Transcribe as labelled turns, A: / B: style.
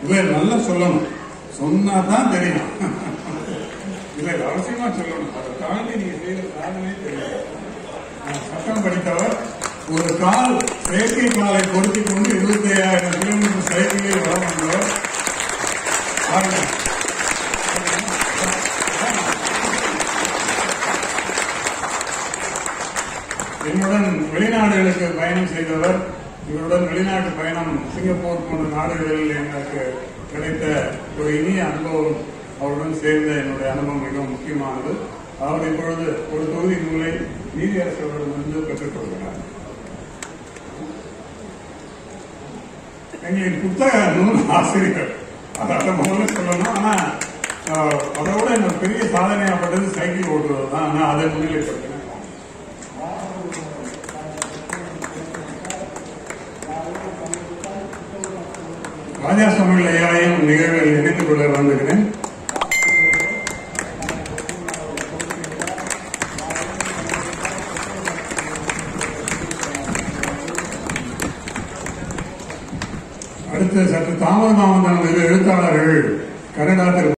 A: இல்ல நல்லா சொல்லணும் சொன்னா தான் தெரியும் இல்ல இல்ல, அவசியமா சொல்லணும் அதை தாண்டி நீங்க செய்யற சாதனை தெரியும் நான் சட்டம் படித்தவர் ஒரு கால் செயற்கை காலை பொருத்தி கொண்டு இருபத்தி ஐயாயிரம் கிலோமீட்டர் சைக்கிளில் வளம் வந்தவர் பாருங்க என்னுடன் வெளிநாடுகளுக்கு பயணம் செய்தவர் இவருடன் வெளிநாட்டு பயணம் சிங்கப்பூர் போன்ற நாடுகளில் எனக்கு கிடைத்த ஒரு இனிய அனுபவம் அவருடன் சேர்ந்த என்னுடைய அனுபவம் மிகவும் முக்கியமானது அவர் இப்பொழுது ஒரு தொகுதி நூலை நீதியரசர்களிடமிருந்து பெற்றுக் கொள்கிறார் எங்களின் புத்தக நூல் ஆசிரியர் அதாவது முதல்ல சொல்லணும் ஆனா ஆஹ், அதை விட எனக்கு பெரிய சாதனையாப்பட்டது சைக்கிள் ஓட்டுவது தான் நான் அதை முன்னிலைப்படுத்தினேன் ராஜா சமையல் ஐயாவையும் நிகழ்வில் இணைத்துக் கொள்ள வந்துகிறேன் அடுத்து சற்று தாமதமாக வந்த எழுத்தாளர்கள் கனடா திரு